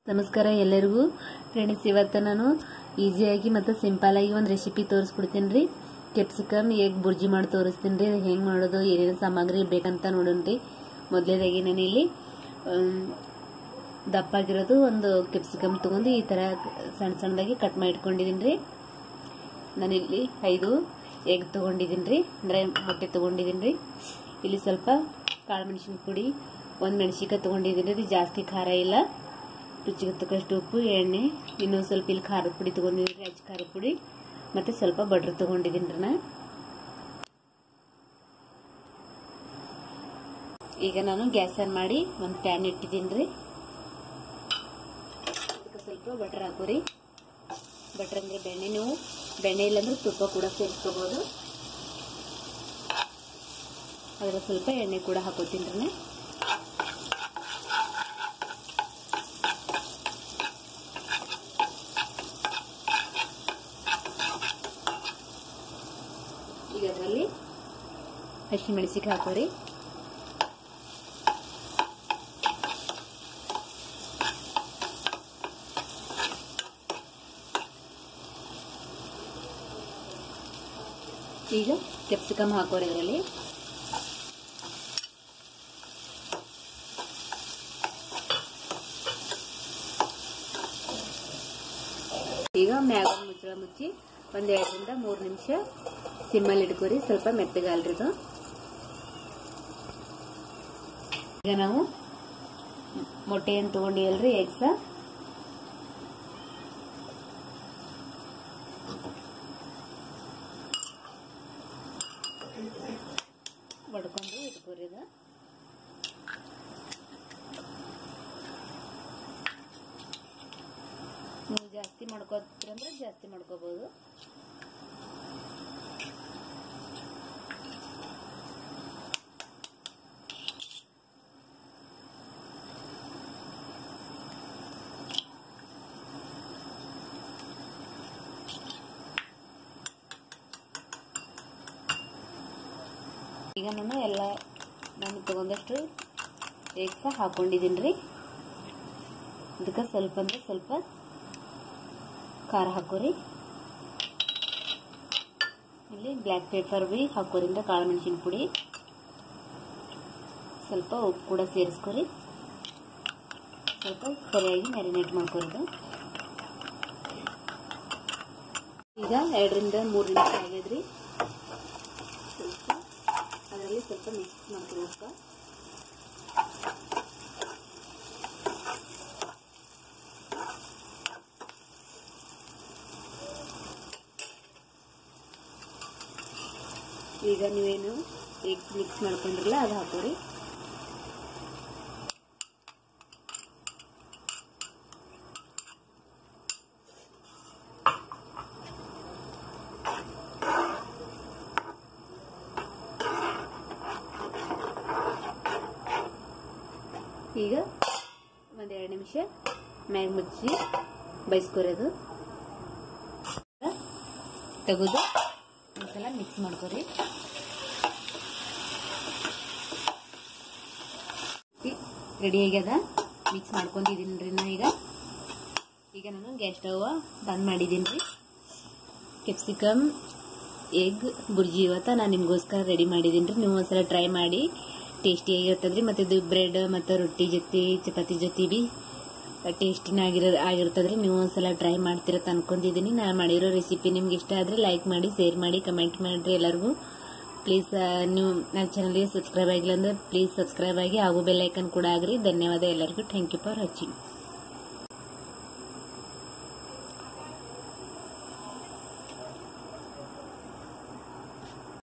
ನಮಸ್ಕಾರ ಎಲ್ಲರಿಗೂ ಫ್ರೆಂಡ್ಸ್ ಇವತ್ತು ನಾನು ಈಸಿಯಾಗಿ ಮತ್ತು ಸಿಂಪಲ್ ಆಗಿ ಒಂದು ರೆಸಿಪಿ ತೋರಿಸ್ಕೊಡ್ತೀನಿ ರೀ ಕ್ಯಾಪ್ಸಿಕಮ್ ಹೇಗೆ ಬುರ್ಜಿ ಮಾಡಿ ತೋರಿಸ್ತೀನಿ ರೀ ಹೆಂಗೆ ಮಾಡೋದು ಏನೇನು ಸಾಮಗ್ರಿ ಬೇಕಂತ ನೋಡೋಣ ರೀ ಮೊದಲೇದಾಗಿ ನಾನು ಇಲ್ಲಿ ಆಮ್, ದಪ್ಪಾಗಿರೋದು ಒಂದು ಕ್ಯಾಪ್ಸಿಕಮ್ ತೊಗೊಂಡು ಈ ಥರ ಸಣ್ಣ ಸಣ್ಣದಾಗಿ ಕಟ್ ಮಾಡಿ ಇಟ್ಕೊಂಡಿದ್ದೀನಿ ರೀ ನಾನಿಲ್ಲಿ ಐದು ಎಗ್ ತೊಗೊಂಡಿದ್ದೀನಿ ರೀ ಅಂದರೆ ಮೊಟ್ಟೆ ತೊಗೊಂಡಿದ್ದೀನಿ ರೀ ಇಲ್ಲಿ ಸ್ವಲ್ಪ ಕಾಳು ಮೆಣಸಿನ ಪುಡಿ ಒಂದು ಮೆಣಸಿನ್ಕಾಯಿ ತೊಗೊಂಡಿದ್ದೀನಿ ರೀ ಜಾಸ್ತಿ ಖಾರ ಇಲ್ಲ ರುಚಿಗೆ ತಕ್ಕಷ್ಟು ಉಪ್ಪು ಎಣ್ಣೆ ಇನ್ನೂ ಸ್ವಲ್ಪ ಇಲ್ಲಿ ಖಾರದ ಪುಡಿ ತೊಗೊಂಡಿದ್ದೀನಿ ರೀ ಅಚ್ಚ ಖಾರದ ಪುಡಿ ಮತ್ತು ಸ್ವಲ್ಪ ಬಟ್ರ್ ತೊಗೊಂಡಿದ್ದೀನಿ ರೀ ನಾ ಈಗ ನಾನು ಗ್ಯಾಸ್ ಆನ್ ಮಾಡಿ ಒಂದು ಪ್ಯಾನ್ ಇಟ್ಟಿದ್ದೀನಿ ರೀ ಅದಕ್ಕೆ ಸ್ವಲ್ಪ ಬಟರ್ ಹಾಕೋರಿ ಬಟರ್ ಅಂದರೆ ಬೆಣ್ಣೆ ನೀವು ಬೆಣ್ಣೆ ಇಲ್ಲಾಂದ್ರೆ ತುಪ್ಪ ಕೂಡ ಸೇರಿಸ್ಕೋಬೋದು ಅದರ ಸ್ವಲ್ಪ ಎಣ್ಣೆ ಕೂಡ ಹಾಕೋತೀನಿ ರೀ ಈಗ ಅದರಲ್ಲಿ ಹಸಿಮೆಣಸಿಗೆ ಹಾಕೋರಿ ಈಗ ಕ್ಯಾಪ್ಸಿಕಮ್ ಹಾಕೋರಿ ಇದರಲ್ಲಿ ಈಗ ಮ್ಯಾಗ ಮುಚ್ಚಳ ಮುಚ್ಚಿ ಒಂದ್ ಎರಡರಿಂದ ಮೂರು ನಿಮಿಷ ಸಿಮ್ಮಲ್ಲಿ ಇಟ್ಕೋರಿ ಸ್ವಲ್ಪ ಮೆತ್ತಗಾಲ್ರಿದು ಈಗ ನಾವು ಮೊಟ್ಟೆಯನ್ನು ತಗೊಂಡಿವಲ್ರಿ ಎಗ್ಸ ಬಡ್ಕೊಂಡು ಇಟ್ಕೋರಿ ಇದು ನೀವು ಜಾಸ್ತಿ ಮಾಡ್ಕೋತೀರಂದ್ರೆ ಜಾಸ್ತಿ ಮಾಡ್ಕೋಬಹುದು ಈಗ ನಾನು ಎಲ್ಲ ನಾನು ತಗೊಂಡಷ್ಟು ಎಗ್ಸ ಹಾಕೊಂಡಿದ್ದೀನಿ ರೀ ಇದಕ್ಕೆ ಸ್ವಲ್ಪ ಅಂದ್ರೆ ಸ್ವಲ್ಪ ಖಾರ ಹಾಕೋರಿ ಇಲ್ಲಿ ಬ್ಲ್ಯಾಕ್ ಪೇಪರ್ ಬಿ ಹಾಕೋರಿಂದ ಕಾಳು ಮೆಣಸಿನ ಪುಡಿ ಸ್ವಲ್ಪ ಉಪ್ಪು ಕೂಡ ಸೇರಿಸ್ಕೊರಿ ಸ್ವಲ್ಪ ಸರಿಯಾಗಿ ಮ್ಯಾರಿನೇಟ್ ಮಾಡ್ಕೊರಿದು ಈಗ ಎರಡರಿಂದ ಮೂರು ನಿಮಿಷ ಆಗ್ಯದ್ರಿ ಸ್ವಲ್ಪ ಅದರಲ್ಲಿ ಸ್ವಲ್ಪ ಮಿಕ್ಸ್ ಮಾಡ್ಕೊಬೇಕು ಈಗ ನೀವೇನು ಎಗ್ ಮಿಕ್ಸ್ ಮಾಡ್ಕೊಂಡ್ರಲ್ಲ ಅದು ಹಾಕೋರಿ ಈಗ ಒಂದು ಎರಡು ನಿಮಿಷ ಮ್ಯಾಗ ಮುಚ್ಚಿ ಬೈಸ್ಕೊರೋದು ತೆಗೆದು ಒಂದ್ಸಲ ಮಿಕ್ಸ್ ಮಾಡ್ಕೊರಿ ರೆಡಿ ಆಗ್ಯದ ಮಿಕ್ಸ್ ಮಾಡ್ಕೊಂಡಿದ್ದೀನಿ ರೀ ನಾ ಈಗ ಈಗ ನಾನು ಗ್ಯಾಸ್ ಸ್ಟವ್ ಬಂದ್ ಮಾಡಿದ್ದೀನಿ ರೀ ಕ್ಯಾಪ್ಸಿಕಮ್ ಎಗ್ ಬುರ್ಜಿ ಇವತ್ತ ನಾನು ನಿಮಗೋಸ್ಕರ ರೆಡಿ ಮಾಡಿದ್ದೀನಿ ರೀ ನೀವು ಒಂದ್ಸಲ ಟ್ರೈ ಮಾಡಿ ಟೇಸ್ಟಿಯಾಗಿರ್ತದೆ ರೀ ಮತ್ತು ಇದು ಬ್ರೆಡ್ ಮತ್ತು ರೊಟ್ಟಿ ಜೊತೆ ಚಪಾತಿ ಜೊತೆ ಬಿ ಟೇಸ್ಟಿನ ಆಗಿರ ಆಗಿರ್ತದೆ ರೀ ನೀವು ಒಂದ್ಸಲ ಟ್ರೈ ಮಾಡ್ತಿರತ್ತ ಅನ್ಕೊಂಡಿದ್ದೀನಿ ನಾನು ಮಾಡಿರೋ ರೆಸಿಪಿ ನಿಮ್ಗೆ ಇಷ್ಟ ಆದರೆ ಲೈಕ್ ಮಾಡಿ ಶೇರ್ ಮಾಡಿ ಕಮೆಂಟ್ ಮಾಡಿರಿ ಎಲ್ಲರಿಗೂ ಪ್ಲೀಸ್ ನೀವು ನನ್ನ ಚಾನಲ್ಗೆ ಸಬ್ಸ್ಕ್ರೈಬ್ ಆಗಿಲ್ಲ ಅಂದ್ರೆ ಪ್ಲೀಸ್ ಸಬ್ಸ್ಕ್ರೈಬ್ ಆಗಿ ಹಾಗೂ ಬೆಲ್ ಐಕನ್ ಕೂಡ ಆಗ್ರಿ ಧನ್ಯವಾದ ಎಲ್ಲರಿಗೂ ಥ್ಯಾಂಕ್ ಯು ಫಾರ್ ವಾಚಿಂಗ್